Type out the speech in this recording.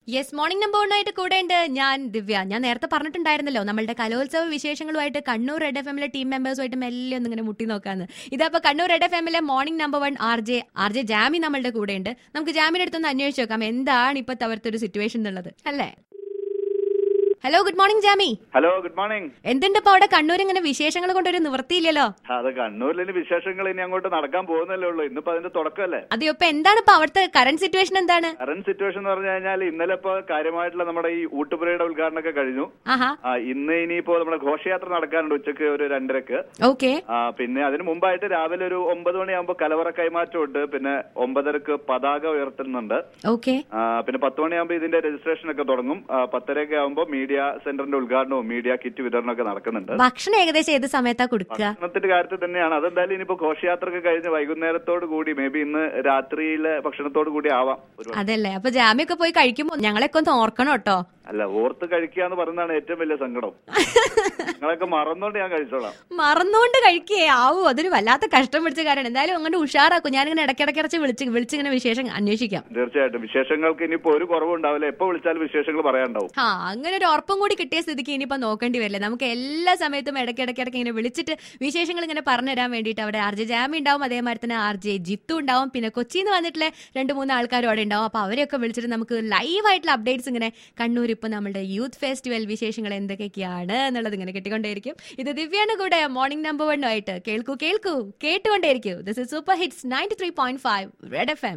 yes morning number വണ്ണായിട്ട് കൂടെ ഉണ്ട് ഞാൻ ദിവ്യ ഞാൻ നേരത്തെ പറഞ്ഞിട്ടുണ്ടായിരുന്നല്ലോ നമ്മളുടെ കലോത്സവ വിശേഷങ്ങളുമായിട്ട് കണ്ണൂർ റെഡ് എഫ് എമ്മിലെ ടീം മെമ്പേഴ്സുമായിട്ട് മെല്ലെ ഒന്ന് ഇങ്ങനെ മുട്ടി നോക്കാന്ന് ഇതപ്പോ കണ്ണൂർ റെഡ് എഫ് എമ്മിലെ morning number one R J R J Jami നമ്മളുടെ കൂടെ ഉണ്ട് നമുക്ക് ജാമിന്റെ അടുത്തൊന്ന് അന്വേഷിച്ച് നോക്കാം എന്താണ് ഇപ്പത്തെ അവിടുത്തെ ഒരു സിറ്റുവേഷൻ എന്നുള്ളത് അല്ലേ hello good morning Jami hello good morning എന്തുണ്ട് ഇപ്പൊ അവിടെ കണ്ണൂർ ഇങ്ങനെ വിശേഷങ്ങൾ കൊണ്ടൊരു നിവൃത്തിയില്ലല്ലോ അത് കണ്ണൂരിലെ വിശേഷങ്ങൾ ഇനി അങ്ങോട്ട് നടക്കാൻ പോകുന്നല്ലേ ഉള്ളൂ ഇന്നിപ്പോ അതിന്റെ തുടക്കമല്ലേ അതെയോ ഇപ്പൊ എന്താണ് ഇപ്പൊ അവിടുത്തെ കറന്റ് സിറ്റുവേഷൻ എന്താണ് കറന്റ് സിറ്റുവേഷൻ എന്ന് പറഞ്ഞു കഴിഞ്ഞാൽ ഇന്നലെ ഇപ്പൊ കാര്യമായിട്ടുള്ള നമ്മുടെ ഈ ഊട്ടുപുരയുടെ ഉദ്ഘാടനമൊക്കെ കഴിഞ്ഞു ആഹാ ആ, ഇന്ന് ഇനിയിപ്പോ നമ്മുടെ ഘോഷയാത്ര നടക്കാനുണ്ട് ഉച്ചക്ക് ഒരു രണ്ടരക്ക് ഓക്കെ ആ, പിന്നെ അതിന് മുമ്പായിട്ട് രാവിലെ ഒരു ഒമ്പത് മണിയാകുമ്പോൾ കലവറ കൈമാറ്റമുണ്ട് പിന്നെ ഒമ്പതരക്ക് പതാക ഉയർത്തുന്നുണ്ട് ഓക്കെ ആ, പിന്നെ പത്ത് മണിയാകുമ്പോൾ ഇതിന്റെ രജിസ്ട്രേഷൻ ഒക്കെ തുടങ്ങും ആ, പത്തരയൊക്കെ ആകുമ്പോൾ മീഡിയ സെന്ററിന്റെ ഉദ്ഘാടനവും മീഡിയ കിറ്റ് വിതരണമൊക്കെ നടക്കുന്നുണ്ട് ഭക്ഷണം ഏകദേശം ഏത് സമയത്താ കൊടുക്കുക ഭക്ഷണത്തിന്റെ കാര്യത്തിൽ തന്നെയാണ് അതെന്തായാലും ഇനിയിപ്പോ ഘോഷയാത്രയൊക്കെ കഴിഞ്ഞ് വൈകുന്നേരത്തോട് കൂടി മേ ബി ഇന്ന് രാത്രിയിലെ ഭക്ഷണത്തോട് കൂടി ആവാം ഒരു അതല്ലേ അപ്പൊ ജാമ്യൊക്കെ പോയി കഴിക്കുമ്പോ ഞങ്ങളെയൊക്കെ ഒന്ന് ഓർക്കണം കേട്ടോ അല്ല ഓർത്ത് കഴിക്കുക എന്ന് പറയുന്നതാണ് ഏറ്റവും വലിയ സങ്കടം നിങ്ങളൊക്കെ മറന്നോണ്ട് ഞാൻ കഴിച്ചോളാം മറന്നുകൊണ്ട് കഴിക്കേ ആവൂ അതൊരു വല്ലാത്ത കഷ്ടം പിടിച്ച കാര്യമാണ് എന്തായാലും അങ്ങോട്ട് ഉഷാറാക്കും ഞാനിങ്ങനെ ഇടയ്ക്കിടയ്ക്കിടച്ച് വിളിച്ച് വിളിച്ചിങ്ങനെ വിശേഷം അന്വേഷിക്കാം തീർച്ചയായിട്ടും വിശേഷങ്ങൾക്ക് ഇനിയിപ്പോ ഒരു കുറവും ഉണ്ടാവില്ല എപ്പോ വിളിച്ചാലും വിശേഷങ്ങൾ പറയാനുണ്ടാവും ആ അങ്ങനെ ഒരു ഉറപ്പും കൂടി കിട്ടിയ സ്ഥിതിക്ക് ഇനിയിപ്പോ നോക്കേണ്ടി വരില്ല നമുക്ക് എല്ലാ സമയത്തും ഇടയ്ക്കിടയ്ക്കിടയ്ക്ക് ഇങ്ങനെ വിളിച്ചിട്ട് വിശേഷങ്ങൾ ഇങ്ങനെ പറഞ്ഞു തരാൻ വേണ്ടിയിട്ട് അവിടെ ആർ ജെ ജാമി ഉണ്ടാവും അതേമാതിരി തന്നെ ആർ ജെ ജിത്തു ഉണ്ടാവും പിന്നെ കൊച്ചിയിൽ നിന്ന് വന്നിട്ടുള്ള രണ്ട് മൂന്ന് ആൾക്കാരും അവിടെ ഉണ്ടാവും അപ്പൊ അവരെയൊക്കെ വിളിച്ചിട്ട് നമുക്ക് ലൈവ് ആയിട്ടുള്ള അപ്ഡേറ്റ്സ് ഇങ്ങനെ കണ്ണൂർ ഇപ്പൊ നമ്മുടെ യൂത്ത് ഫെസ്റ്റിവൽ വിശേഷങ്ങൾ എന്തൊക്കെയാണ് എന്നുള്ളത് ഇങ്ങനെ കിട്ടിക്കൊണ്ടേയിരിക്കും ഇത് ദിവ്യാണ് കൂടെ മോർണിംഗ് നമ്പർ വണ്ണുമായിട്ട് കേൾക്കൂ കേൾക്കൂ കേട്ടുകൊണ്ടേയിരിക്കൂ this is super hits ninety three point five red F M